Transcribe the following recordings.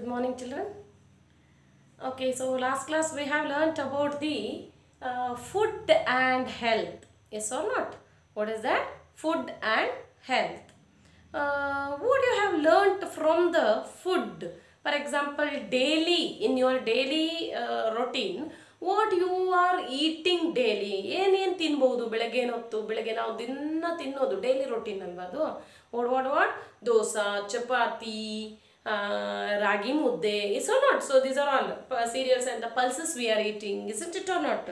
morning, children. Okay, so last class we have learnt about the uh, food and health. Yes or not? What is that? Food and health. Uh, what you have learnt from the food? For example, daily in your daily uh, routine, what you are eating daily ಏನೇನು ತಿನ್ಬೋದು ಬೆಳಗ್ಗೆ ಹೊತ್ತು ಬೆಳಗ್ಗೆ ನಾವು ದಿನ ತಿನ್ನೋದು daily routine ಅಲ್ವಾ ಅದು what what what dosa chapati ಆ, ragi mudde is or not so these R all cereals and the pulses we are eating is it or not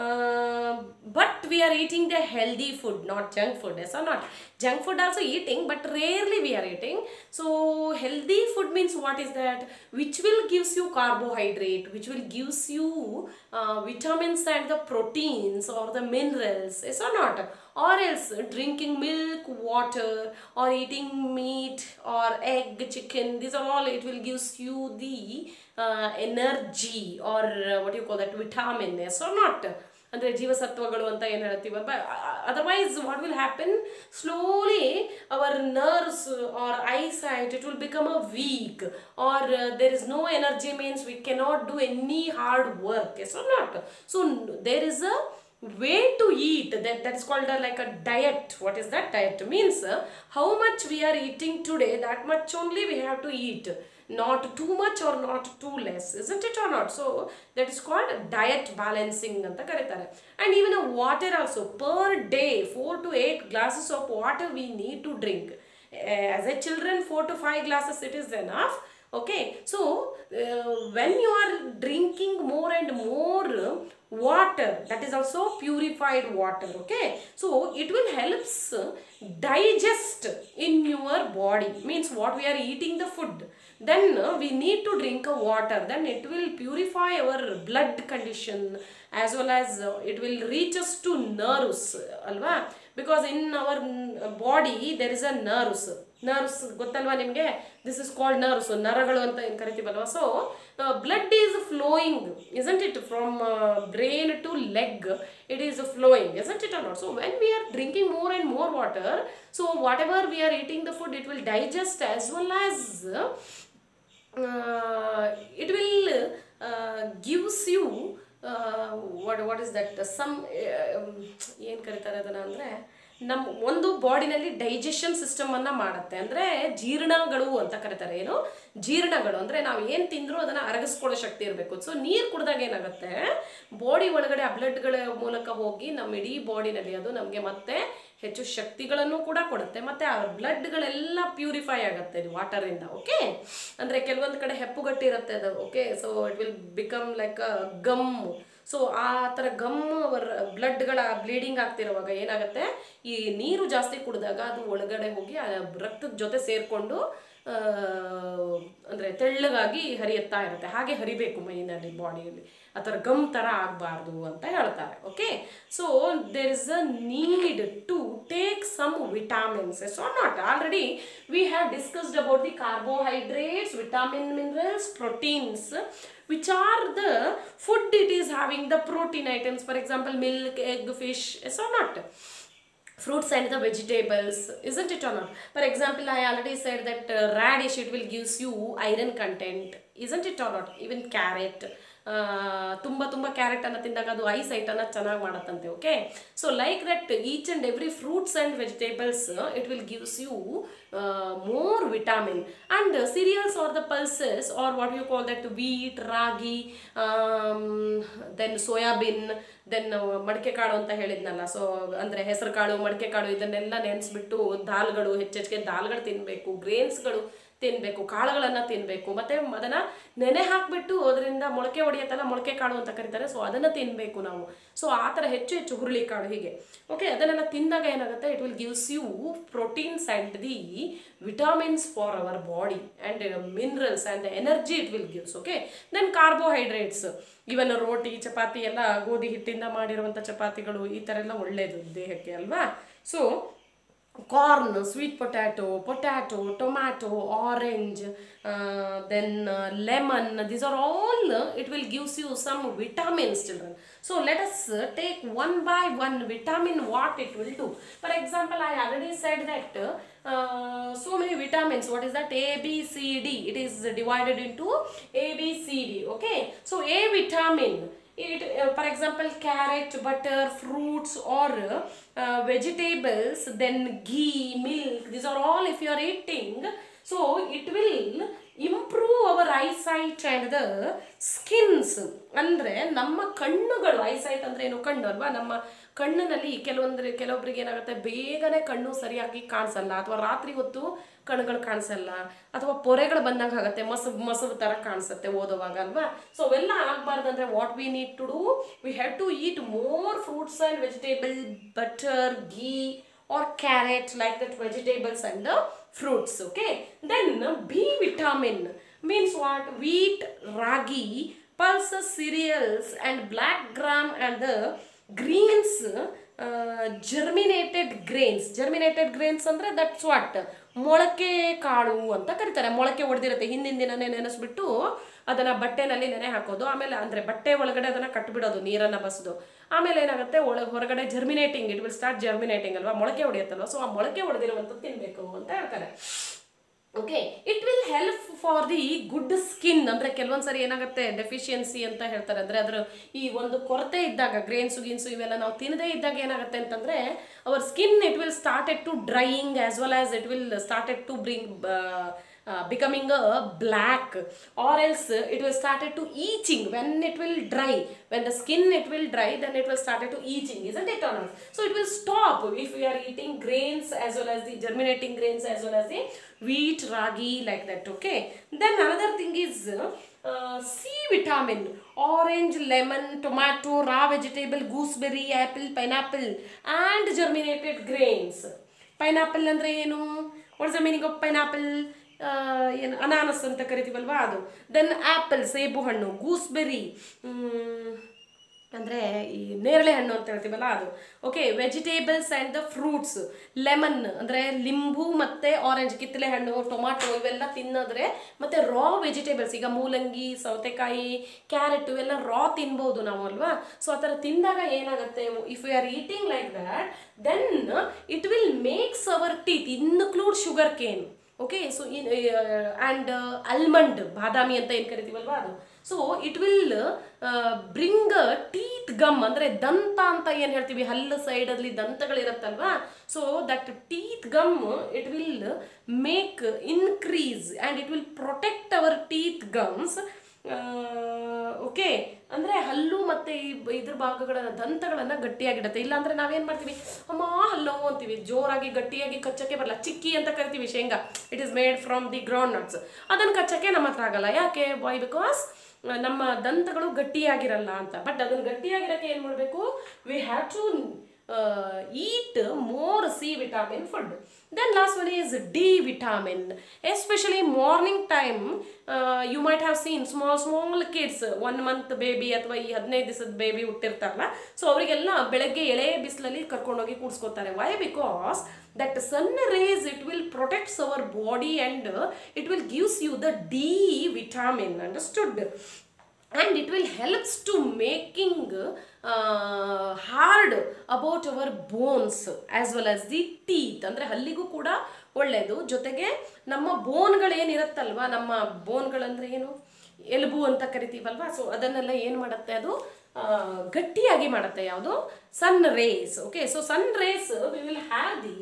but we are eating the healthy food not junk food yes or not junk food also eating but rarely we are eating so healthy food means what is that which will gives you carbohydrate which will gives you uh, vitamins and the proteins or the minerals yes or not or else drinking milk water or eating meat or egg chicken these are all it will gives you the uh, energy or uh, what you call that vitamin yes or not ಅಂದರೆ ಜೀವಸತ್ವಗಳು ಅಂತ ಏನು ಹೇಳ್ತೀವಿ otherwise what will happen slowly our nerves or eyesight it will become a weak or there is no energy means we cannot do any hard work is or not so there is a way to eat that that is called a, like a diet what is that diet means uh, how much we are eating today that much only we have to eat not too much or not too less isn't it or not so that is called diet balancing ಅಂತ ಕರೀತಾರೆ and even a water also per day 4 to 8 glasses of water we need to drink as a children 4 to 5 glasses it is enough okay so uh, when you are drinking more and more water that is also purified water okay so it will helps digest in your body means what we are eating the food then uh, we need to drink a water then it will purify our blood condition as well as uh, it will reach us to nerves alva because in our mm, body there is a nerves nerves ಗೊತ್ತಲ್ವಾ ನಿಮಗೆ this is called nerves ನರಗಳು ಅಂತ ಏನು ಕರಿತೀವಲ್ವಾ so blood is flowing isn't it from uh, brain to leg it is flowing isn't it or not so when we are drinking more and more water so whatever we are eating the food it will digest as well as uh, it will uh, gives you uh, what what is that some ಏನು ಕರೀತಾರೆ ಅದನ್ನು ಅಂದರೆ ನಮ್ಮ ಒಂದು ಬಾಡಿನಲ್ಲಿ digestion ಸಿಸ್ಟಮನ್ನು ಮಾಡುತ್ತೆ ಅಂದರೆ ಜೀರ್ಣಗಳು ಅಂತ ಕರೀತಾರೆ ಏನು ಜೀರ್ಣಗಳು ಅಂದರೆ ನಾವು ಏನು ತಿಂದರೂ ಅದನ್ನು ಅರಗಿಸ್ಕೊಳ್ಳೋ ಶಕ್ತಿ ಇರಬೇಕು ಸೊ ನೀರು ಕುಡಿದಾಗ ಏನಾಗುತ್ತೆ ಬಾಡಿ ಒಳಗಡೆ ಆ ಬ್ಲಡ್ಗಳ ಮೂಲಕ ಹೋಗಿ ನಮ್ಮ ಇಡೀ ಬಾಡಿನಲ್ಲಿ ಅದು ನಮಗೆ ಮತ್ತೆ ಹೆಚ್ಚು ಶಕ್ತಿಗಳನ್ನು ಕೂಡ ಕೊಡುತ್ತೆ ಮತ್ತು ಆ ಬ್ಲಡ್ಗಳೆಲ್ಲ ಪ್ಯೂರಿಫೈ ಆಗುತ್ತೆ ಇದು ವಾಟರಿಂದ ಓಕೆ ಅಂದರೆ ಕೆಲವೊಂದು ಕಡೆ ಹೆಪ್ಪುಗಟ್ಟಿ ಇರುತ್ತೆ ಅದು okay so it will become like a gum so ಆ ಥರ ಗಮ್ ಅವರ್ ಬ್ಲಡ್ಗಳ ಬ್ಲೀಡಿಂಗ್ ಆಗ್ತಿರುವಾಗ ಏನಾಗುತ್ತೆ ಈ ನೀರು ಜಾಸ್ತಿ ಕುಡಿದಾಗ ಅದು ಒಳಗಡೆ ಹೋಗಿ ಆ ರಕ್ತದ ಜೊತೆ ಸೇರಿಕೊಂಡು ಅಂದರೆ ತೆಳ್ಳಗಾಗಿ ಹರಿಯುತ್ತಾ ಇರುತ್ತೆ ಹಾಗೆ ಹರಿಬೇಕು ಮೈನಲ್ಲಿ ಬಾಡಿಯಲ್ಲಿ ಆ ಥರ ಗಮ್ ಥರ ಆಗಬಾರ್ದು ಅಂತ ಹೇಳ್ತಾರೆ okay so there is a need to take some vitamins so not already we have discussed about the carbohydrates vitamin minerals proteins which are the food it is having the protein items for example milk egg fish yes or not fruits and the vegetables isn't it or not for example i already said that uh, radish it will gives you iron content isn't it or not even carrot ತುಂಬ ತುಂಬ ಕ್ಯಾರೆಟನ್ನು ತಿಂದಾಗ ಅದು eye ಸೈಟನ್ನು ಚೆನ್ನಾಗಿ ಮಾಡತ್ತಂತೆ okay so like that each and every fruits and vegetables it will gives you more vitamin and cereals or the pulses or what you call that wheat ragi then soybean then ಮಡಿಕೆ ಕಾಳು ಅಂತ ಹೇಳಿದ್ನಲ್ಲ so ಅಂದರೆ ಹೆಸರು ಕಾಳು ಮಡಿಕೆ ಕಾಳು ಇದನ್ನೆಲ್ಲ ನೆನೆಸ್ಬಿಟ್ಟು ದಾಲ್ಗಳು ಹೆಚ್ಚೆಚ್ಚಿಗೆ ದಾಲ್ಗಳು ತಿನ್ನಬೇಕು ಗ್ರೇನ್ಸ್ಗಳು ತಿನ್ನಬೇಕು ಕಾಳುಗಳನ್ನು ತಿನ್ನಬೇಕು ಮತ್ತು ಅದನ್ನು ನೆನೆ ಹಾಕಿಬಿಟ್ಟು ಅದರಿಂದ ಮೊಳಕೆ ಹೊಡೆಯುತ್ತಲ್ಲ ಮೊಳಕೆ ಕಾಳು ಅಂತ ಕರೀತಾರೆ ಸೊ ಅದನ್ನು ತಿನ್ನಬೇಕು ನಾವು ಸೊ ಆ ಥರ ಹೆಚ್ಚು ಹೆಚ್ಚು ಹುರುಳಿ ಕಾಳು ಹೀಗೆ ಓಕೆ ಅದನ್ನೆಲ್ಲ ತಿಂದಾಗ ಏನಾಗುತ್ತೆ it will gives you proteins and the vitamins for our body and minerals and energy it will gives okay then carbohydrates even roti chapati ಎಲ್ಲ ಗೋಧಿ ಹಿಟ್ಟಿಂದ ಮಾಡಿರುವಂಥ ಚಪಾತಿಗಳು ಈ ಥರ ಎಲ್ಲ ಒಳ್ಳೆಯದು ದೇಹಕ್ಕೆ ಅಲ್ವಾ so corn, sweet potato, potato, tomato, orange, uh, then uh, lemon. These are all, uh, it will gives you some vitamins, children. So let us uh, take one by one vitamin what it will do. For example, I already said that uh, so many vitamins. What is that? A, B, C, D. It is divided into A, B, C, D. Okay. So A vitamin it uh, for example carrot butter fruits or uh, vegetables then ghee milk these are all if you are eating so it will improve our eyesight and the skins ಅಂದ್ರೆ ನಮ್ಮ ಕಣ್ಣುಗಳು eyesight ಅಂದ್ರೆ ಏನು ಕಣ್ಣು ಅಲ್ವಾ ನಮ್ಮ ಕಣ್ಣಿನಲ್ಲಿ ಕೆಲವೊಂದ್ರೆ ಕೆಲವೊಬ್ಬರಿಗೆ ಏನಾಗುತ್ತೆ ಬೇಗನೆ ಕಣ್ಣು ಸರಿಯಾಗಿ ಕಾಣಿಸಲ್ಲ ಅಥವಾ ರಾತ್ರಿ ಹೊತ್ತು ಕಣ್ಣುಗಳು ಕಾಣಿಸಲ್ಲ ಅಥವಾ ಪೊರೆಗಳು ಬಂದಂಗೆ ಆಗುತ್ತೆ ಮಸಬ್ ಮಸಬ್ ಥರ ಕಾಣಿಸುತ್ತೆ ಓದುವಾಗ ಅಲ್ವಾ ಸೊ ಅವೆಲ್ಲ ಆಗಬಾರ್ದಂದ್ರೆ what we need to do we have to eat more fruits and vegetable butter ghee or carrot like that vegetables and the fruits okay then b vitamin means what wheat ragi pulses cereals and black gram and the greens uh, germinated grains germinated grains ಅಂದ್ರೆ that's what ಮೊಳಕೆ ಕಾಳು ಅಂತ ಕರೀತಾರೆ ಮೊಳಕೆ ಹೊಡೆದಿರುತ್ತೆ ಹಿಂದಿನ ದಿನನೇ ನೆನೆಸ್ಬಿಟ್ಟು ಅದನ್ನ ಬಟ್ಟೆನಲ್ಲಿ ನೆನೆ ಹಾಕೋದು ಆಮೇಲೆ ಅಂದ್ರೆ ಬಟ್ಟೆ ಒಳಗಡೆ ಅದನ್ನ ಕಟ್ಬಿಡೋದು ನೀರನ್ನ ಬಸ್ದು ಆಮೇಲೆ ಏನಾಗುತ್ತೆ ಒಳ ಹೊರಗಡೆ germinating it will start germinating ಅಲ್ವಾ ಮೊಳಕೆ ಹೊಡೆಯುತ್ತಲ್ವಾ ಸೊ ಆ ಮೊಳಕೆ ಹೊಡೆದಿರುವಂಥದ್ದು ತಿನ್ಬೇಕು ಅಂತ ಹೇಳ್ತಾರೆ okay it will help for the good skin ಅಂದ್ರೆ ಕೆಲವೊಂದ್ಸರಿ ಏನಾಗುತ್ತೆ ಡೆಫಿಷಿಯನ್ಸಿ ಅಂತ ಹೇಳ್ತಾರೆ ಅಂದ್ರೆ ಅದ್ರ ಈ ಒಂದು ಕೊರತೆ ಇದ್ದಾಗ ಗ್ರೇನ್ಸು ಗಿನ್ಸು ಇವೆಲ್ಲ ನಾವು ತಿನ್ನದೇ ಇದ್ದಾಗ ಏನಾಗುತ್ತೆ ಅಂತಂದ್ರೆ our skin it will started to drying as well as it will started to bring uh, becoming a black or else it will started to itching when it will dry when the skin it will dry then it will started to itching isn't it or not so it will stop if we are eating grains as well as the germinating grains as well as the wheat ragi like that okay then another thing is uh, C vitamin orange lemon tomato raw vegetable gooseberry apple pineapple and germinated grains pineapple ಅಂದರೆ ಏನು what's the meaning of pineapple ಏನು ಅನಾನಸ್ ಅಂತ ಕರಿತೀವಲ್ವಾ ಅದು then apple ಸೇಬು ಹಣ್ಣು gooseberry ಅಂದರೆ ಈ ನೇರಳೆ ಹಣ್ಣು ಅಂತ ಹೇಳ್ತೀವಲ್ಲ ಅದು okay vegetables and the fruits lemon ಅಂದರೆ ಲಿಂಬು ಮತ್ತು ಆರೆಂಜ್ ಕಿತ್ತಲೆ ಹಣ್ಣು ಟೊಮಾಟೊ ಇವೆಲ್ಲ ತಿನ್ನೋದ್ರೆ ಮತ್ತು ರಾ ವೆಜಿಟೇಬಲ್ಸ್ ಈಗ ಮೂಲಂಗಿ ಸೌತೆಕಾಯಿ ಕ್ಯಾರೆಟ್ ಇವೆಲ್ಲ ರಾ ತಿನ್ಬೋದು ನಾವು ಅಲ್ವಾ ಸೊ ಆ ಥರ ತಿಂದಾಗ ಏನಾಗುತ್ತೆ if you are eating like that then it will makes our teeth include sugarcane okay so in and almond ಬಾದಾಮಿ ಅಂತ ಏನು ಕರಿತೀವಲ್ವಾ ಅದು so it will bring teeth gum ಅಂದರೆ ದಂತ ಅಂತ ಏನು ಹೇಳ್ತೀವಿ ಹಲ್ಲು ಸೈಡಲ್ಲಿ ದಂತಗಳಿರುತ್ತಲ್ವಾ so that teeth gum it will make increase and it will protect our teeth gums okay ಅಂದರೆ ಹಲ್ಲು ಮತ್ತು ಈ ಬ- ಇದ್ರ ಭಾಗಗಳ ದಂತಗಳನ್ನು ಗಟ್ಟಿಯಾಗಿಡುತ್ತೆ ಇಲ್ಲಾಂದರೆ ನಾವೇನು ಮಾಡ್ತೀವಿ ಅಮ್ಮ ಹಲ್ಲು ಅಂತೀವಿ ಜೋರಾಗಿ ಗಟ್ಟಿಯಾಗಿ ಕಚ್ಚಕ್ಕೆ ಬರಲ್ಲ ಚಿಕ್ಕಿ ಅಂತ ಕರಿತೀವಿ ಶೇಂಗಾ it is made from the groundnuts ಅದನ್ನು ಕಚ್ಚಕ್ಕೆ ನಮ್ಮ ಹತ್ರ ಆಗಲ್ಲ ಯಾಕೆ ವೈ ಬಿಕಾಸ್ ನಮ್ಮ ದಂತಗಳು ಗಟ್ಟಿಯಾಗಿರಲ್ಲ ಅಂತ ಬಟ್ ಅದನ್ನು ಗಟ್ಟಿಯಾಗಿರೋಕ್ಕೆ ಏನು ಮಾಡಬೇಕು we have to eat more C vitamin food. Then last one is D vitamin. Especially morning time, uh, you might have seen small small kids, one month baby ಅಥವಾ ಈ ಹದಿನೈದು ದಿವಸದ ಬೇಬಿ ಹುಟ್ಟಿರ್ತಾರಲ್ಲ ಸೊ ಅವರಿಗೆಲ್ಲ ಬೆಳಗ್ಗೆ ಎಳೆ ಬಿಸಿಲಲ್ಲಿ ಕರ್ಕೊಂಡೋಗಿ ಕೂಡಿಸ್ಕೋತಾರೆ why because that sun rays it will protects our body and it will gives you the D vitamin understood and it will helps to making uh, hard about our bones as well as the teeth ಅಂದರೆ ಹಲ್ಲಿಗೂ ಕೂಡ ಒಳ್ಳೆಯದು ಜೊತೆಗೆ ನಮ್ಮ ಬೋನ್ಗಳೇನಿರುತ್ತಲ್ವಾ ನಮ್ಮ ಬೋನ್ಗಳಂದ್ರೆ ಏನು ಎಲುಬು ಅಂತ ಕರಿತೀವಲ್ವಾ so ಅದನ್ನೆಲ್ಲ ಏನು ಮಾಡುತ್ತೆ ಅದು ಆ, ಗಟ್ಟಿಯಾಗಿ ಮಾಡುತ್ತೆ ಯಾವುದು sun rays okay so sun rays we will have the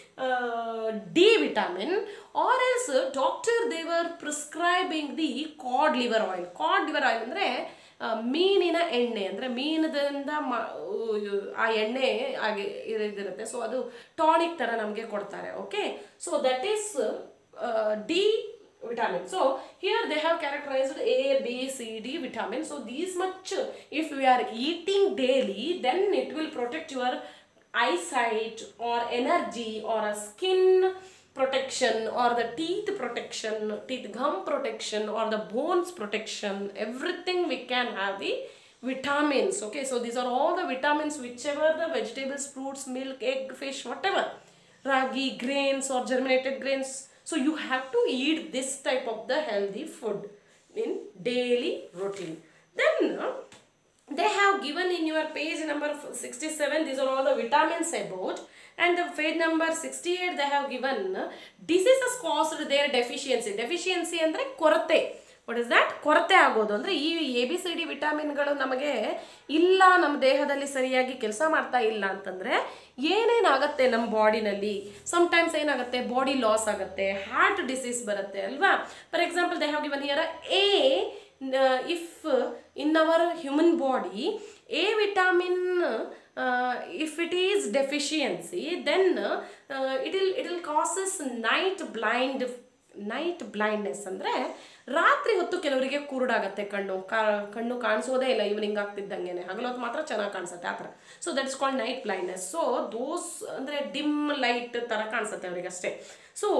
D vitamin or else doctor they are prescribing the cod liver oil cod liver oil ಅಂದರೆ ಮೀನಿನ ಎಣ್ಣೆ ಅಂದರೆ ಮೀನದಿಂದ ಮ ಆ ಎಣ್ಣೆ ಹಾಗೆ ಇದಿರುತ್ತೆ ಸೊ ಅದು ಟಾನಿಕ್ ಥರ ನಮಗೆ ಕೊಡ್ತಾರೆ okay so that is D vitamin. So here they have characterized A, B, C, D vitamin. So these much if we are eating daily, then it will protect your eyesight or energy or a skin protection or the teeth protection, teeth gum protection or the bones protection. Everything we can have the vitamins. Okay, so these are all the vitamins whichever the vegetables, fruits, milk, egg, fish, whatever ragi grains or germinated grains so you have to eat this type of the healthy food in daily routine then uh, they have given in your page number 67 these are all the vitamins about and the page number 68 they have given uh, diseases caused their deficiency deficiency ಅಂದರೆ ಕೊರತೆ what is that ಕೊರತೆ ಆಗೋದು ಅಂದರೆ ಈ A B C D ವಿಟಮಿನ್ಗಳು ನಮಗೆ ಇಲ್ಲ ನಮ್ಮ ದೇಹದಲ್ಲಿ ಸರಿಯಾಗಿ ಕೆಲಸ ಮಾಡ್ತಾ ಇಲ್ಲ ಅಂತಂದರೆ ಏನೇನಾಗುತ್ತೆ ನಮ್ಮ ಬಾಡಿನಲ್ಲಿ ಸಮ್ಟೈಮ್ಸ್ ಏನಾಗುತ್ತೆ ಬಾಡಿ ಲಾಸ್ ಆಗುತ್ತೆ ಹಾರ್ಟ್ ಡಿಸೀಸ್ ಬರುತ್ತೆ ಅಲ್ವಾ for example they have given here a uh, if uh, in our human body a vitamin uh, if it is deficiency then uh, it will it will causes night blind night blindness ಅಂದರೆ ರಾತ್ರಿ ಹೊತ್ತು ಕೆಲವರಿಗೆ ಕುರುಡಾಗತ್ತೆ ಕಣ್ಣು ಕಾ ಕಣ್ಣು ಕಾಣಿಸೋದೇ ಇಲ್ಲ evening ಆಗ್ತಿದ್ದಂಗೆ ಹಗಲೊತ್ತು ಮಾತ್ರ ಚೆನ್ನಾಗಿ ಕಾಣಿಸುತ್ತೆ ಆ ಥರ so that is called night blindness so those ಅಂದರೆ ಡಿಮ್ ಲೈಟ್ ಥರ ಕಾಣಿಸುತ್ತೆ ಅವರಿಗೆ ಅಷ್ಟೇ ಸೊ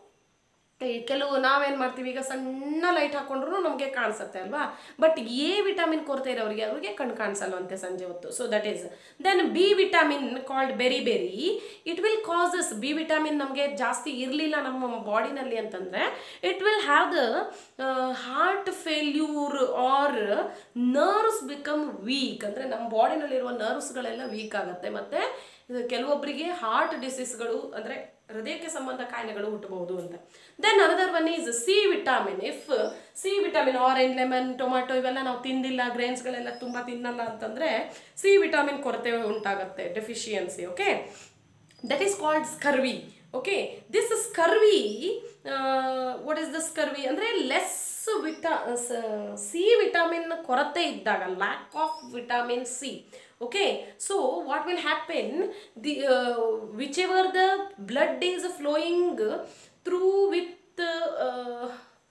ಈ ಕೆಲವು ನಾವೇನು ಮಾಡ್ತೀವಿ ಈಗ ಸಣ್ಣ ಲೈಟ್ ಹಾಕೊಂಡ್ರು ನಮಗೆ ಕಾಣಿಸುತ್ತೆ ಅಲ್ವಾ ಬಟ್ ಎ ವಿಟಮಿನ್ ಕೊರತೆ ಇರೋರಿಗೆ ಅವ್ರಿಗೆ ಕಣ್ಣು ಕಾಣಿಸಲ್ವಂತೆ ಸಂಜೆ ಹೊತ್ತು so that is then B vitamin called beriberi it will causes B vitamin ನಮಗೆ ಜಾಸ್ತಿ ಇರಲಿಲ್ಲ ನಮ್ಮ ಬಾಡಿನಲ್ಲಿ ಅಂತಂದರೆ it will have the heart failure or nerves become weak ಅಂದರೆ ನಮ್ಮ ಬಾಡಿನಲ್ಲಿರುವ ನರ್ವ್ಸ್ಗಳೆಲ್ಲ ವೀಕ್ ಆಗುತ್ತೆ ಮತ್ತು ಕೆಲವೊಬ್ಬರಿಗೆ ಹಾರ್ಟ್ ಡಿಸೀಸ್ಗಳು ಅಂದರೆ ಹೃದಯಕ್ಕೆ ಸಂಬಂಧ ಕಾಯಿಲೆಗಳು ಹುಟ್ಟಬಹುದು ಅಂತ then another one is C vitamin if C vitamin orange lemon tomato ಇವೆಲ್ಲ ನಾವು ತಿಂದಿಲ್ಲ ಗ್ರೇನ್ಸ್ಗಳೆಲ್ಲ ತುಂಬ ತಿನ್ನಲ್ಲ ಅಂತಂದರೆ ಸಿ ವಿಟಾಮಿನ್ ಕೊರತೆ ಉಂಟಾಗುತ್ತೆ deficiency okay that is called scurvy okay this scurvy what is the scurvy ಅಂದರೆ ಲೆಸ್ ವಿಟಾ ಸಿ ವಿಟಾಮಿನ್ ಕೊರತೆ ಇದ್ದಾಗ lack of vitamin C okay so what will happen the uh, whichever the blood is flowing through with uh,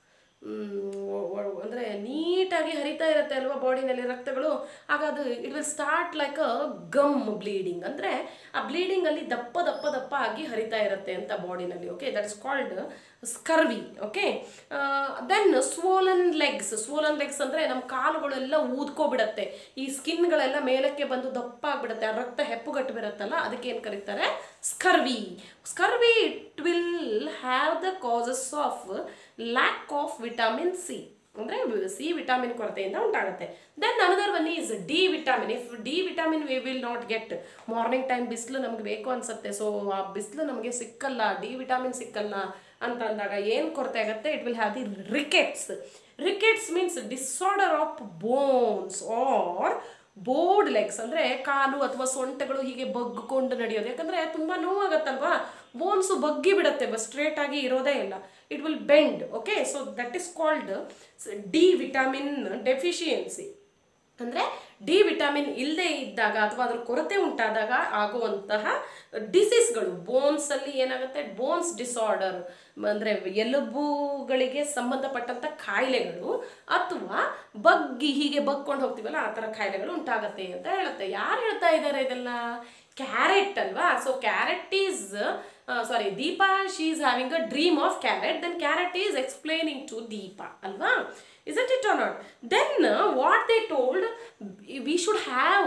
ಅಂದರೆ ನೀಟಾಗಿ ಹರಿತಾ ಇರುತ್ತೆ ಅಲ್ವಾ ಬಾಡಿನಲ್ಲಿ ರಕ್ತಗಳು ಆಗ ಅದು it will start like a gum bleeding ಅಂದರೆ ಆ ಬ್ಲೀಡಿಂಗಲ್ಲಿ ದಪ್ಪ ದಪ್ಪ ದಪ್ಪ ಆಗಿ ಹರಿತಾ ಇರುತ್ತೆ ಅಂತ ಬಾಡಿನಲ್ಲಿ okay that is called scurvy okay then swollen legs swollen legs ಅಂದರೆ ನಮ್ಮ ಕಾಲುಗಳೆಲ್ಲ ಊದ್ಕೊಬಿಡತ್ತೆ ಈ ಸ್ಕಿನ್ಗಳೆಲ್ಲ ಮೇಲಕ್ಕೆ ಬಂದು ದಪ್ಪ ಆಗಿಬಿಡುತ್ತೆ ಆ ರಕ್ತ ಹೆಪ್ಪುಗಟ್ಟು ಬರುತ್ತಲ್ಲ ಅದಕ್ಕೆ ಏನು ಕರೀತಾರೆ scurvy scurvy it will have the causes of lack of vitamin C ಅಂದರೆ ಸಿ ವಿಟಮಿನ್ ಕೊರತೆಯಿಂದ ಉಂಟಾಗುತ್ತೆ then another one is D vitamin if D vitamin we will not get morning time ಬಿಸಿಲು ನಮಗೆ ಬೇಕು ಅನ್ಸುತ್ತೆ ಸೊ ಆ ಬಿಸಿಲು ನಮಗೆ ಸಿಕ್ಕಲ್ಲ ಡಿ ವಿಟಮಿನ್ ಸಿಕ್ಕಲ್ಲ ಅಂತ ಅಂದಾಗ ಏನು ಕೊರತೆ ಆಗುತ್ತೆ it will have the rickets rickets means disorder of bones or bowed legs ಅಂದರೆ ಕಾಲು ಅಥವಾ ಸೊಂಟಗಳು ಹೀಗೆ ಬಗ್ಕೊಂಡು ನಡೆಯೋದು ಯಾಕಂದರೆ ತುಂಬ ನೋವಾಗತ್ತಲ್ವಾ ಬೋನ್ಸು ಬಗ್ಗಿ ಬಿಡುತ್ತೆ ಬಸ್ ಸ್ಟ್ರೇಟ್ ಆಗಿ ಇರೋದೇ ಇಲ್ಲ it will bend okay so that is called D vitamin deficiency ಅಂದರೆ ಡಿ ವಿಟಮಿನ್ ಇಲ್ಲದೆ ಇದ್ದಾಗ ಅಥವಾ ಅದ್ರ ಕೊರತೆ ಉಂಟಾದಾಗ ಆಗುವಂತಹ ಡಿಸೀಸ್ಗಳು ಬೋನ್ಸಲ್ಲಿ ಏನಾಗುತ್ತೆ ಬೋನ್ಸ್ ಡಿಸಾರ್ಡರ್ ಅಂದರೆ ಎಲುಬುಗಳಿಗೆ ಸಂಬಂಧಪಟ್ಟಂಥ ಕಾಯಿಲೆಗಳು ಅಥವಾ ಬಗ್ಗಿ ಹೀಗೆ ಬಗ್ಕೊಂಡು ಹೋಗ್ತೀವಲ್ಲ ಆ ಥರ ಕಾಯಿಲೆಗಳು ಉಂಟಾಗತ್ತೆ ಅಂತ ಹೇಳುತ್ತೆ ಯಾರು ಹೇಳ್ತಾ ಇದ್ದಾರೆ ಇದೆಲ್ಲ ಕ್ಯಾರೆಟ್ ಅಲ್ವಾ so carrot is sorry Deepa she is having a dream of carrot then carrot is explaining to Deepa ಅಲ್ವಾ isn't it or not then uh, what they told we should have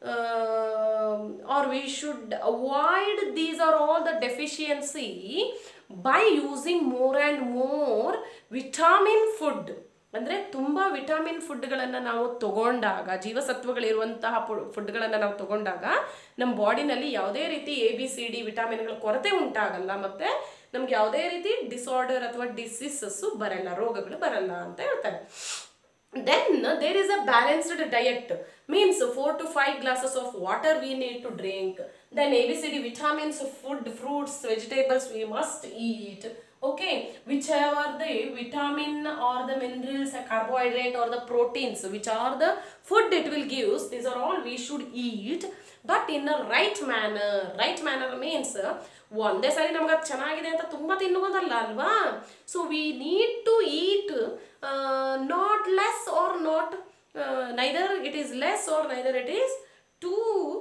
uh, or we should avoid these are all the deficiency by using more and more vitamin food ಅಂದರೆ ತುಂಬ vitamin ಫುಡ್ಗಳನ್ನು ನಾವು ತಗೊಂಡಾಗ ಜೀವಸತ್ವಗಳಿರುವಂತಹ ಫುಡ್ಗಳನ್ನು ನಾವು ತಗೊಂಡಾಗ ನಮ್ಮ ಬಾಡಿನಲ್ಲಿ ಯಾವುದೇ ರೀತಿ ಎ ಬಿ ಸಿ ಡಿ ವಿಟಮಿನ್ಗಳ ಕೊರತೆ ಉಂಟಾಗಲ್ಲ ಮತ್ತು ನಮ್ಗೆ ಯಾವುದೇ ರೀತಿ ಡಿಸಾರ್ಡರ್ ಅಥವಾ ಡಿಸೀಸಸ್ಸು ಬರಲ್ಲ ರೋಗಗಳು ಬರಲ್ಲ ಅಂತ ಹೇಳ್ತಾರೆ then there is a balanced diet means four to five glasses of water we need to drink then A B C D vitamins food fruits vegetables we must eat okay whichever the vitamin or the minerals a carbohydrate or the proteins which are the food it will gives these are all we should eat but in a right manner right manner means ಒಂದೇ ಸಾರಿ ನಮ್ಗೆ ಅದು ಚೆನ್ನಾಗಿದೆ ಅಂತ ತುಂಬ ತಿನ್ನುವುದಲ್ಲ ಅಲ್ವಾ so we need to eat not less or not neither it is less or neither it is too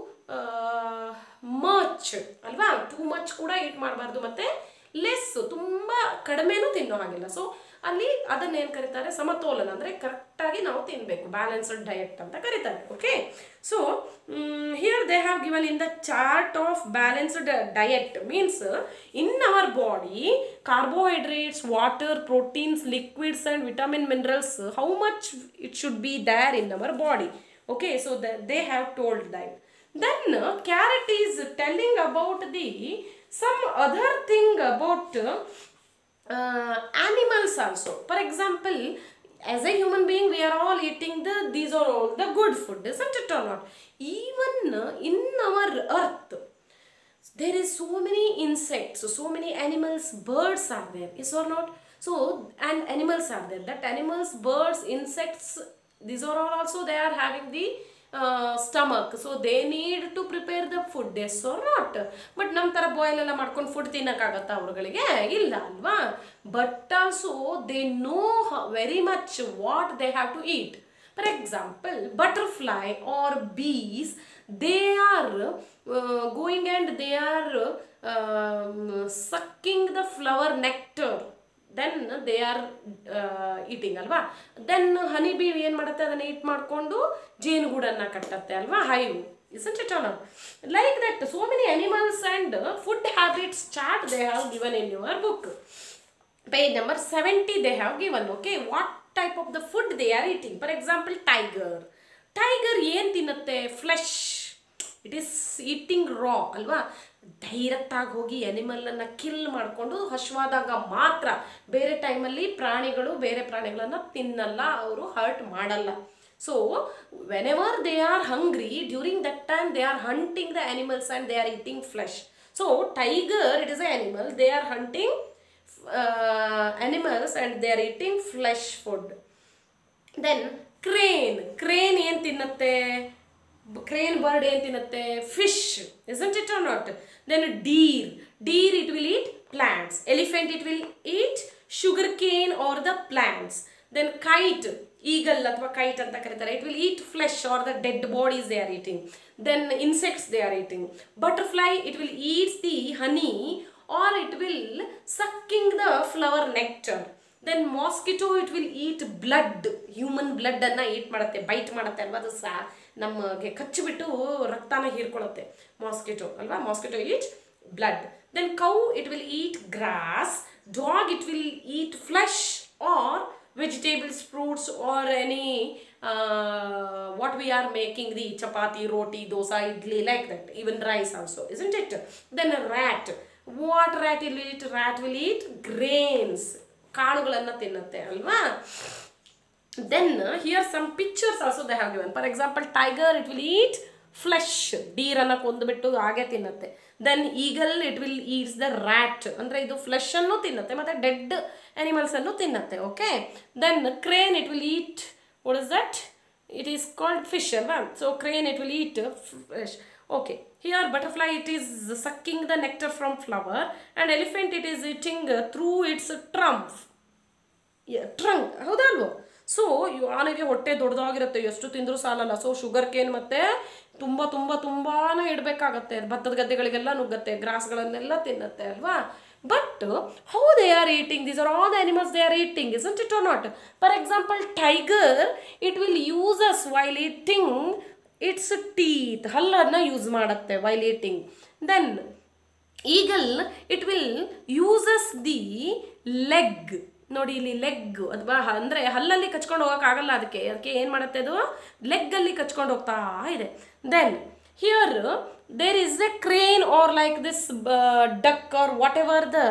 much ಅಲ್ವಾ too much ಕೂಡ ಈಟ್ ಮಾಡಬಾರ್ದು ಮತ್ತು ಲೆಸ್ ತುಂಬ ಕಡಿಮೆನೂ ತಿನ್ನೋ ಹಾಗಿಲ್ಲ ಸೊ ಅಲ್ಲಿ ಅದನ್ನೇನು ಕರೀತಾರೆ ಸಮತೋಲನ ಅಂದರೆ ಕರೆಕ್ಟಾಗಿ ನಾವು ತಿನ್ನಬೇಕು ಬ್ಯಾಲೆನ್ಸ್ಡ್ ಡಯಟ್ ಅಂತ ಕರೀತಾರೆ okay so here they have given in the chart of balanced diet means in our body carbohydrates water proteins liquids and vitamin minerals how much it should be there in our body okay so that they have told that then uh, carrot is telling about the some other thing about uh, animals also for example as a human being we are all eating the these are all the good food isn't it or not even uh, in our earth there is so many insects so many animals birds are there is or not so and animals are there that animals birds insects these are all also they are having the uh, stomach so they need to prepare the food yes or not but ನಮ್ಮ ಥರ boil ಎಲ್ಲ ಮಾಡ್ಕೊಂಡು food ತಿನ್ನೋಕ್ಕಾಗತ್ತಾ ಅವ್ರುಗಳಿಗೆ ಇಲ್ಲ ಅಲ್ವಾ but also they know very much what they have to eat For example, butterfly or bees, they are uh, going and they are um, sucking the flower nectar. Then they are eating ಅಲ್ವಾ then honey bee ಏನು ಮಾಡುತ್ತೆ ಅದನ್ನು eat ಮಾಡಿಕೊಂಡು ಜೇನುಗೂಡನ್ನು ಕಟ್ಟತ್ತೆ ಅಲ್ವಾ hive isn't it or not like that so many animals and uh, food habits chart they have given in your book page number 70 they have given okay what type of the food they are eating for example tiger tiger ಏನು ತಿನ್ನುತ್ತೆ flesh it is eating raw ಅಲ್ವಾ ಡೈರೆಕ್ಟಾಗಿ ಹೋಗಿ ಅನಿಮಲನ್ನು kill ಮಾಡಿಕೊಂಡು ಹಶ್ವಾದಾಗ ಮಾತ್ರ ಬೇರೆ ಟೈಮಲ್ಲಿ ಪ್ರಾಣಿಗಳು ಬೇರೆ ಪ್ರಾಣಿಗಳನ್ನು ತಿನ್ನಲ್ಲ ಅವರು ಹರ್ಟ್ ಮಾಡಲ್ಲ so whenever they are hungry during that time they are hunting the animals and they are eating flesh so tiger it is a animal they are hunting animals and they are eating flesh food then crane crane ಏನು ತಿನ್ನತ್ತೆ crane bird ಏನು ತಿನ್ನತ್ತೆ fish isn't it or not then deer deer it will eat plants elephant it will eat sugar cane or the plants then kite eagle ಅಥವಾ kite ಅಂತ ಕರೀತಾರೆ it will eat flesh or the dead bodies they are eating then insects they are eating butterfly it will eats the honey or it will sucking the flower nectar then mosquito it will eat blood human blood ಅನ್ನ eat ಮಾಡುತ್ತೆ bite ಮಾಡುತ್ತೆ ಅಲ್ವಾ ಅದು ಸಾ ನಮಗೆ ಕಚ್ಚಿಬಿಟ್ಟು ರಕ್ತನ ಹೀರ್ಕೊಳ್ಳುತ್ತೆ ಮಾಸ್ಕಿಟೋ ಅಲ್ವಾ mosquito eat blood then cow it will eat grass dog it will eat flesh or vegetables, fruits, or any uh, what we are making the chapati, roti, dosa, idli, like that. Even rice also, isn't it? Then a rat. What rat will eat? Rat will eat grains. ಕಾಳುಗಳನ್ನು ತಿನ್ನುತ್ತೆ ಅಲ್ವಾ then here some pictures also they have given for example tiger it will eat flesh ಡೀರನ್ನು ಕೊಂದುಬಿಟ್ಟು ಹಾಗೆ ತಿನ್ನುತ್ತೆ then eagle it will eats the rat ಅಂದರೆ ಇದು flesh ಅನ್ನು ತಿನ್ನುತ್ತೆ ಮತ್ತು ಡೆಡ್ ಅನಿಮಲ್ಸ್ ಅನ್ನು ತಿನ್ನುತ್ತೆ okay then crane it will eat what is that it is called fish ಅಲ್ವಾ so crane it will eat fresh okay here butterfly it is sucking the nectar from flower and elephant it is eating through its trump trunk ಹೌದಾ ಅಲ್ವೋ so ಆನೆಗೆ ಹೊಟ್ಟೆ ದೊಡ್ಡದಾಗಿರುತ್ತೆ ಎಷ್ಟು ತಿಂದರೂ ಸಾಲಲ್ಲ so sugar cane ಮತ್ತು ತುಂಬ ತುಂಬ ತುಂಬಾ ಇಡಬೇಕಾಗತ್ತೆ ಭತ್ತದ ಗದ್ದೆಗಳಿಗೆಲ್ಲ ನುಗ್ಗತ್ತೆ ಗ್ರಾಸ್ಗಳನ್ನೆಲ್ಲ ತಿನ್ನತ್ತೆ ಅಲ್ವಾ but how they are eating these R all the animals they are eating is it or not for example tiger it will uses while eating its teeth ಹಲ್ಲನ್ನು ಯೂಸ್ ಮಾಡುತ್ತೆ while eating then eagle it will uses the leg ನೋಡಿ ಇಲ್ಲಿ leg ಅಥವಾ ಅಂದರೆ ಹಲ್ಲಲ್ಲಿ ಕಚ್ಕೊಂಡು ಹೋಗೋಕ್ಕಾಗಲ್ಲ ಅದಕ್ಕೆ ಅದಕ್ಕೆ ಏನು ಮಾಡುತ್ತೆ ಅದು ಲೆಗ್ಗಲ್ಲಿ ಕಚ್ಕೊಂಡು ಹೋಗ್ತಾ ಇದೆ then here there is a crane or like this duck or whatever the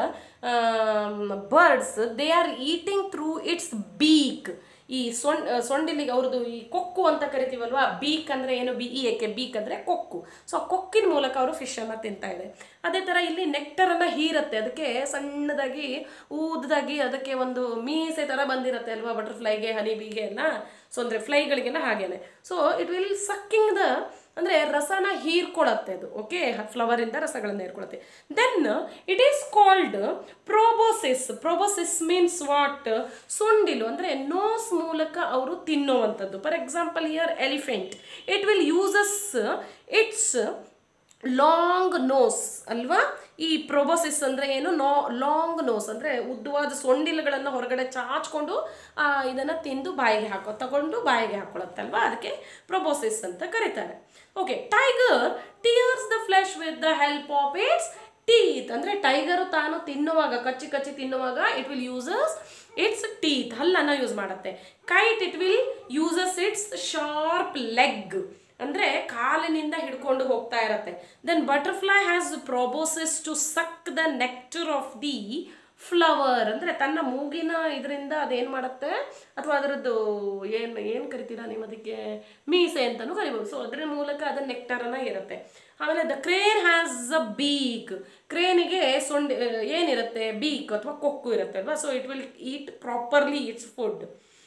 birds they are eating through its beak ಈ ಸೊಂಡ್ ಸೊಂಡಿಲಿಗೆ ಅವ್ರದ್ದು ಈ ಕೊಕ್ಕು ಅಂತ ಕರಿತೀವಲ್ವಾ ಬೀಕ್ ಅಂದರೆ ಏನು ಬಿ ಇ ಏಕೆ ಬೀಕ್ ಅಂದರೆ ಕೊಕ್ಕು ಸೊ ಆ ಕೊಕ್ಕಿನ ಮೂಲಕ ಅವರು ಫಿಶನ್ನು ತಿಂತಾ ಇದೆ ಅದೇ ಥರ ಇಲ್ಲಿ ನೆಕ್ಟರನ್ನು ಹೀರತ್ತೆ ಅದಕ್ಕೆ ಸಣ್ಣದಾಗಿ ಊದದಾಗಿ ಅದಕ್ಕೆ ಒಂದು ಮೀಸೆ ಥರ ಬಂದಿರುತ್ತೆ ಅಲ್ವಾ ಬಟರ್ಫ್ಲೈಗೆ ಹನಿ ಬೀಗೆ ಎಲ್ಲ ಸೊ ಅಂದರೆ ಫ್ಲೈಗಳಿಗೆಲ್ಲ ಹಾಗೇನೆ so it will sucking the ಅಂದರೆ ರಸನ ಹೀರ್ಕೊಳತ್ತೆ ಅದು ಓಕೆ ಫ್ಲವರಿಂದ ರಸಗಳನ್ನು ಹೀರ್ಕೊಳತ್ತೆ then it is called proboscis proboscis means what ಸೊಂಡಿಲು ಅಂದರೆ ನೋಸ್ ಮೂಲಕ ಅವರು ತಿನ್ನುವಂಥದ್ದು for example here elephant it will uses its long nose ಅಲ್ವಾ ಈ ಪ್ರೊಬೋಸಿಸ್ ಅಂದರೆ ಏನು ನೋ ಲಾಂಗ್ ನೋಸ್ ಅಂದರೆ ಉದ್ದವಾದ ಸೊಂಡಿಲುಗಳನ್ನು ಹೊರಗಡೆ ಚಾಚ್ಕೊಂಡು ಆ, ಇದನ್ನು ತಿಂದು ಬಾಯಿಗೆ ಹಾಕೋ ತಗೊಂಡು ಬಾಯಿಗೆ ಹಾಕೊಳ್ಳುತ್ತಲ್ವಾ ಅದಕ್ಕೆ ಪ್ರೊಬೋಸಿಸ್ ಅಂತ ಕರೀತಾರೆ okay tiger tears the flesh with the help of its teeth ಅಂದರೆ ಟೈಗರು ತಾನು ತಿನ್ನುವಾಗ ಕಚ್ಚಿ ಕಚ್ಚಿ ತಿನ್ನುವಾಗ it will uses its teeth ಹಲ್ಲನ್ನು ಯೂಸ್ ಮಾಡುತ್ತೆ kite it will uses its sharp leg ಅಂದರೆ ಕಾಲಿನಿಂದ ಹಿಡ್ಕೊಂಡು ಹೋಗ್ತಾ ಇರತ್ತೆ then butterfly has proboscis to suck the nectar of the flower ಅಂದರೆ ತನ್ನ ಮೂಗಿನ ಇದರಿಂದ ಅದೇನು ಮಾಡುತ್ತೆ ಅಥವಾ ಅದರದ್ದು ಏನು ಏನು ಕರಿತೀರಾ ನೀವು ಅದಕ್ಕೆ ಮೀಸೆ ಅಂತಲೂ ಕರಿಬೋದು ಸೊ ಅದರ ಮೂಲಕ ಅದರ ನೆಕ್ಟರನ್ನ ಇರುತ್ತೆ ಆಮೇಲೆ the crane has a beak ಕ್ರೇನಿಗೆ ಸೊಂಡಿ ಏನಿರುತ್ತೆ ಬೀಕ್ ಅಥವಾ ಕೊಕ್ಕು ಇರುತ್ತೆ ಅಲ್ವಾ so it will eat properly its food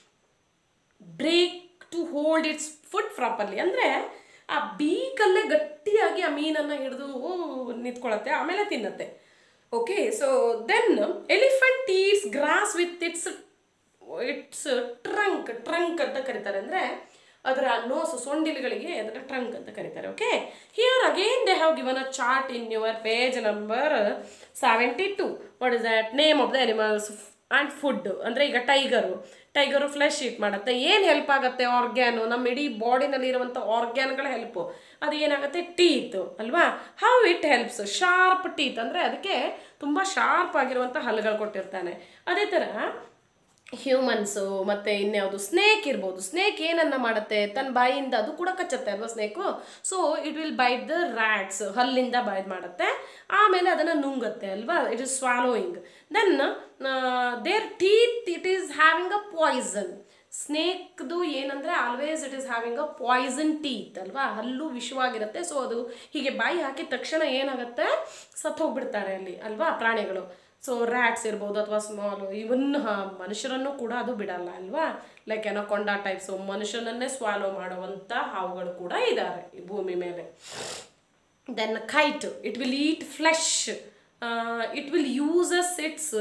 break to hold its food properly ಅಂದರೆ ಆ ಬೀಕಲ್ಲೇ ಗಟ್ಟಿಯಾಗಿ ಆ ಮೀನನ್ನು ಹಿಡಿದು ನಿಂತ್ಕೊಳ್ಳುತ್ತೆ ಆಮೇಲೆ ತಿನ್ನತ್ತೆ okay so then elephant eats grass with its its trunk trunk ಅಂತ ಕರೀತಾರೆ ಅಂದರೆ ಅದರ ನೋಸು ಸೊಂಡಿಲುಗಳಿಗೆ ಅದರ ಟ್ರಂಕ್ ಅಂತ ಕರೀತಾರೆ okay here again they have given a chart in your page number seventy two what is that name of the animals and food ಅಂದರೆ ಈಗ tiger tiger flesh ಈಟ್ ಮಾಡುತ್ತೆ ಏನು ಹೆಲ್ಪ್ ಆಗುತ್ತೆ ಆರ್ಗ್ಯಾನು ನಮ್ಮ ಇಡೀ ಬಾಡಿನಲ್ಲಿ ಇರುವಂಥ ಆರ್ಗ್ಯಾನ್ಗಳ ಹೆಲ್ಪು ಅದು ಏನಾಗುತ್ತೆ ಟೀತ್ ಅಲ್ವಾ how it helps sharp teeth ಅಂದರೆ ಅದಕ್ಕೆ ತುಂಬ ಶಾರ್ಪ್ ಆಗಿರುವಂಥ ಹಲ್ಲುಗಳು ಕೊಟ್ಟಿರ್ತಾನೆ ಅದೇ ಥರ ಹ್ಯೂಮನ್ಸು ಮತ್ತು ಇನ್ಯಾವುದು ಸ್ನೇಕ್ ಇರ್ಬೋದು ಸ್ನೇಕ್ ಏನನ್ನ ಮಾಡುತ್ತೆ ತನ್ನ ಬಾಯಿಯಿಂದ ಅದು ಕೂಡ ಕಚ್ಚತ್ತೆ ಅಲ್ವಾ snake so it will bite the rats ಹಲ್ಲಿಂದ ಬೈಟ್ ಮಾಡುತ್ತೆ ಆಮೇಲೆ ಅದನ್ನು ನುಂಗುತ್ತೆ ಅಲ್ವಾ it is swallowing then their teeth it is having a poison ಸ್ನೇಕ್ದು ಏನಂದರೆ always it is having a poison teeth ಅಲ್ವಾ ಹಲ್ಲು ವಿಷವಾಗಿರುತ್ತೆ ಸೊ ಅದು ಹೀಗೆ ಬಾಯಿ ಹಾಕಿದ ತಕ್ಷಣ ಏನಾಗುತ್ತೆ ಸತ್ತು ಹೋಗ್ಬಿಡ್ತಾರೆ ಅಲ್ಲಿ ಅಲ್ವಾ ಪ್ರಾಣಿಗಳು ಸೊ ರ್ಯಾಟ್ಸ್ ಇರ್ಬೋದು ಅಥವಾ ಸ್ಮಾಲ್ ಇವನ್ ಮನುಷ್ಯರನ್ನು ಕೂಡ ಅದು ಬಿಡಲ್ಲ ಅಲ್ವಾ ಲೈಕ್ ಏನೋ ಕೊಂಡ ಟೈಪ್ಸು ಮನುಷ್ಯನನ್ನೇ ಸ್ವಾಲೋ ಮಾಡುವಂಥ ಹಾವುಗಳು ಕೂಡ ಇದ್ದಾರೆ ಈ ಭೂಮಿ ಮೇಲೆ then kite it will eat flesh it will uses its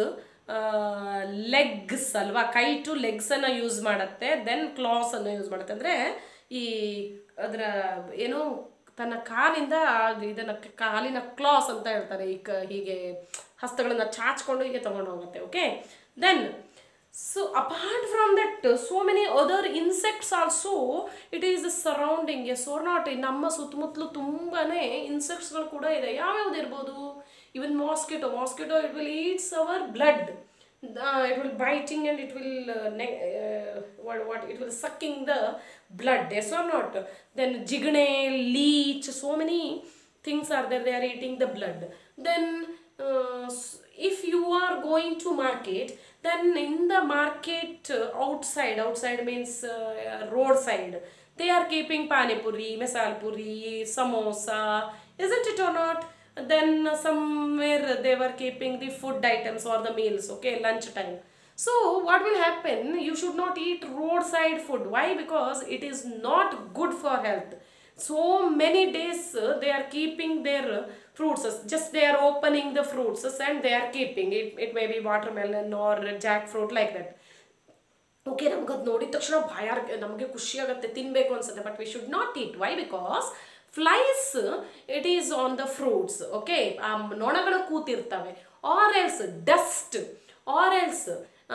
legs ಅಲ್ವಾ ಕೈಟು ಲೆಗ್ಸನ್ನು ಯೂಸ್ ಮಾಡುತ್ತೆ ದೆನ್ ಕ್ಲಾಸನ್ನು ಯೂಸ್ ಮಾಡುತ್ತೆ ಅಂದರೆ ಈ ಅದರ ಏನು ತನ್ನ ಕಾಲಿಂದ ಇದನ್ನು ಕಾಲಿನ ಕ್ಲಾಸ್ ಅಂತ ಹೇಳ್ತಾರೆ ಈ ಕ ಹೀಗೆ ಹಸ್ತಗಳನ್ನು ಚಾಚ್ಕೊಂಡು ಹೀಗೆ ತಗೊಂಡು ಹೋಗುತ್ತೆ okay then so apart from that so many other insects also it is surrounding yes or not ನಮ್ಮ ಸುತ್ತಮುತ್ತಲು ತುಂಬಾ ಇನ್ಸೆಕ್ಟ್ಸ್ಗಳು ಕೂಡ ಇದೆ ಯಾವ್ಯಾವ್ದು ಇರ್ಬೋದು even mosquito mosquito it will eats our blood it will biting and it will what what it will sucking the blood yes or not then ಜಿಗಣೆ leech so many things are there they are eating the blood then uh, s- if you are going to market then in the market uh, outside outside means uh, roadside they are keeping pani puri misal puri samosa isn't it or not then uh, somewhere they were keeping the food items or the meals okay lunch time so what will happen you should not eat roadside food why because it is not good for health so many days uh, they are keeping their uh, fruits uh, just they are opening the fruits uh, and they are keeping it it may be watermelon or jackfruit like that okay ನಮ್ಗೆ ಅದು ನೋಡಿದ ತಕ್ಷಣ ಭಯ ನಮಗೆ ಖುಷಿ ಆಗುತ್ತೆ ತಿನ್ನಬೇಕು ಅನ್ಸುತ್ತೆ but we should not eat why because flies it is on the fruits okay ಆ ನೊಣಗಳು ಕೂತಿರ್ತವೆ or else dust or else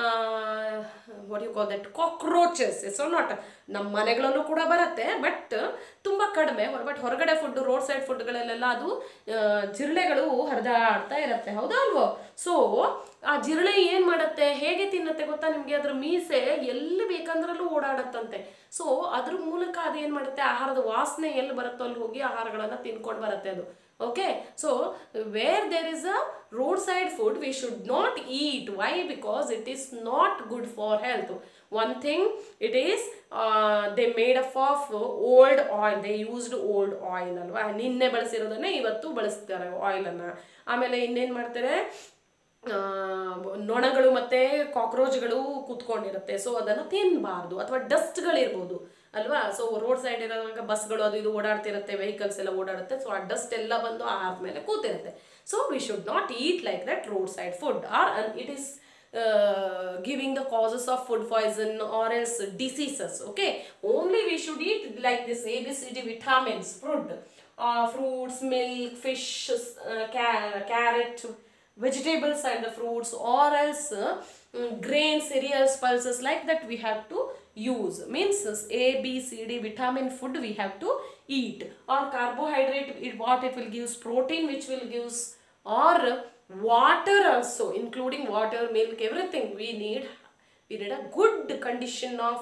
what you call that cockroaches it's not ನಮ್ಮ ಮನೆಗಳಲ್ಲೂ ಕೂಡ ಬರುತ್ತೆ ಬಟ್ ತುಂಬ ಕಡಿಮೆ ಬಟ್ ಹೊರಗಡೆ ಫುಡ್ ರೋಡ್ ಸೈಡ್ ಫುಡ್ಗಳಲ್ಲೆಲ್ಲ ಅದು ಆ, ಜಿರಳೆಗಳು ಹರಿದಾಡ್ತಾ ಇರುತ್ತೆ ಹೌದಾ ಅಲ್ವೋ ಸೊ ಆ ಜಿರಳೆ ಏನು ಮಾಡುತ್ತೆ ಹೇಗೆ ತಿನ್ನತ್ತೆ ಗೊತ್ತಾ ನಿಮಗೆ ಅದ್ರ ಮೀಸೆ ಎಲ್ಲಿ ಬೇಕಂದ್ರಲ್ಲೂ ಓಡಾಡತ್ತಂತೆ ಸೊ ಅದ್ರ ಮೂಲಕ ಅದೇನು ಮಾಡುತ್ತೆ ಆಹಾರದ ವಾಸನೆ ಎಲ್ಲಿ ಬರುತ್ತೋ ಅಲ್ಲಿ ಹೋಗಿ ಆಹಾರಗಳನ್ನು ತಿನ್ಕೊಂಡು ಬರುತ್ತೆ ಅದು okay so where there is a road side food we should not eat why because it is not good for health one thing it is they made up of old oil they used old oil ಅಲ್ವಾ ನಿನ್ನೆ ಬಳಸಿರೋದನ್ನೇ ಇವತ್ತು ಬಳಸ್ತಾರೆ ಆಯಿಲನ್ನು ಆಮೇಲೆ ಇನ್ನೇನು ಮಾಡ್ತಾರೆ ಆ, ನೊಣಗಳು ಮತ್ತು ಕಾಕ್ರೋಚ್ಗಳು ಕೂತ್ಕೊಂಡಿರುತ್ತೆ ಸೊ ಅದನ್ನು ತಿನ್ನಬಾರ್ದು ಅಥವಾ ಡಸ್ಟ್ಗಳಿರ್ಬೋದು ಅಲ್ವಾ ಸೊ ರೋಡ್ ಸೈಡ್ ಇರುವಾಗ ಬಸ್ಗಳು ಅದು ಇದು ಓಡಾಡ್ತಿರುತ್ತೆ ವೆಹಿಕಲ್ಸ್ ಎಲ್ಲ ಓಡಾಡುತ್ತೆ ಸೊ ಆ ಡಸ್ಟ್ ಎಲ್ಲ ಬಂದು ಆಹಾರದ ಮೇಲೆ ಕೂತಿರುತ್ತೆ so we should not eat like that road side food or it is giving the causes of food poison or else diseases okay only we should eat like this abcd vitamins fruit fruits, milk, fish, uh, ca- carrot, vegetables and the fruits or else uh, mm, grain, cereals, pulses like that we have to use. Means uh, A, B, C, D vitamin food we have to eat or carbohydrate it, what it will gives protein which will gives or water also including water, milk, everything we need we need a good condition of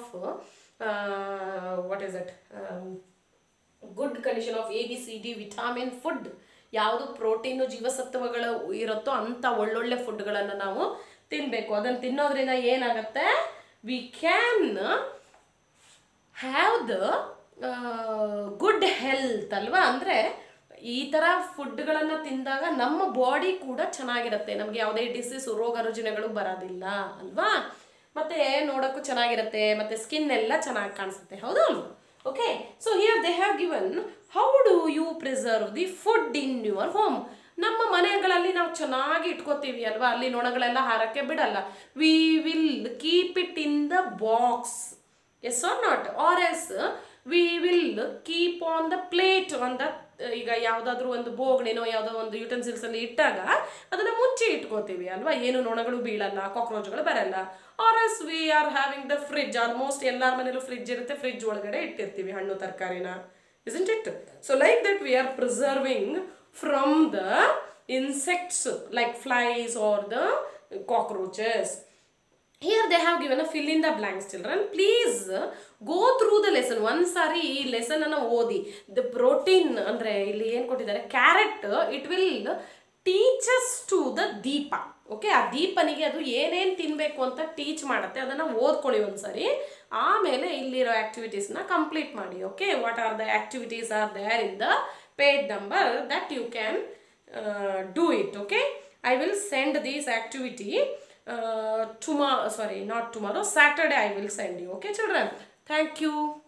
uh, what is it um, good condition of A B C D vitamin food ಯಾವುದು protein ಜೀವಸತ್ವಗಳು ಇರುತ್ತೋ ಅಂಥ ಒಳ್ಳೊಳ್ಳೆ ಫುಡ್ಗಳನ್ನು ನಾವು ತಿನ್ನಬೇಕು ಅದನ್ನು ತಿನ್ನೋದ್ರಿಂದ ಏನಾಗುತ್ತೆ we can have the good health ಅಲ್ವಾ ಅಂದರೆ ಈ ಥರ ಫುಡ್ಗಳನ್ನು ತಿಂದಾಗ ನಮ್ಮ ಬಾಡಿ ಕೂಡ ಚೆನ್ನಾಗಿರುತ್ತೆ ನಮಗೆ ಯಾವುದೇ ಡಿಸೀಸ್ ರೋಗ ರುಜಿನಗಳು ಬರೋದಿಲ್ಲ ಅಲ್ವಾ ಮತ್ತೆ ನೋಡೋಕ್ಕೂ ಚೆನ್ನಾಗಿರುತ್ತೆ ಮತ್ತೆ ಸ್ಕಿನ್ ಎಲ್ಲ ಚೆನ್ನಾಗಿ ಕಾಣಿಸುತ್ತೆ ಹೌದಾ ಅಲ್ವಾ okay so here they have given how do you preserve the food in your home ನಮ್ಮ ಮನೆಗಳಲ್ಲಿ ನಾವು ಚೆನ್ನಾಗಿ ಇಟ್ಕೋತೀವಿ ಅಲ್ವಾ ಅಲ್ಲಿ ನೊಣಗಳೆಲ್ಲ ಹಾರಕ್ಕೆ ಬಿಡಲ್ಲ we will keep it in the box else or not or else we will keep on the plate on the ಈಗ ಯಾವುದಾದ್ರೂ ಒಂದು ಬೋಗಣಿನೋ ಯಾವುದೋ ಒಂದು ಯುಟೆನ್ಸಿಲ್ಸ್ ಅಲ್ಲಿ ಇಟ್ಟಾಗ ಅದನ್ನ ಮುಚ್ಚಿ ಇಟ್ಕೋತೀವಿ ಅಲ್ವಾ ಏನು ನೊಣಗಳು ಬೀಳಲ್ಲ ಕಾಕ್ರೋಚ್ಗಳು ಬರಲ್ಲ or else we are having the fridge almost ಎಲ್ಲರ ಮನೇಲೂ ಫ್ರಿಜ್ ಇರುತ್ತೆ ಫ್ರಿಜ್ ಒಳಗಡೆ ಇಟ್ಟಿರ್ತೀವಿ ಹಣ್ಣು ತರಕಾರಿನ isn't it so like that we are preserving from the insects like flies or the cockroaches here they have given a fill in the blanks children please go through the lesson ಒಂದ್ ಸಾರಿ ಈ lesson ಅನ್ನ ಓದಿ the protein ಅಂದ್ರೆ ಇಲ್ಲಿ ಏನ್ ಕೊಟ್ಟಿದ್ದಾರೆ carrot it will teaches to the Deepa okay ಆ ದೀಪನಿಗೆ ಅದು ಏನೇನು ತಿನ್ನಬೇಕು ಅಂತ ಟೀಚ್ ಮಾಡುತ್ತೆ ಅದನ್ನು ಓದ್ಕೊಳ್ಳಿ ಒಂದ್ಸರಿ ಆಮೇಲೆ ಇಲ್ಲಿರೋ ಆ್ಯಕ್ಟಿವಿಟೀಸ್ನ ಕಂಪ್ಲೀಟ್ ಮಾಡಿ okay what are the activities are there in the page number that you can do it okay I will send these activity tomorrow sorry not tomorrow saturday i will send you okay children thank you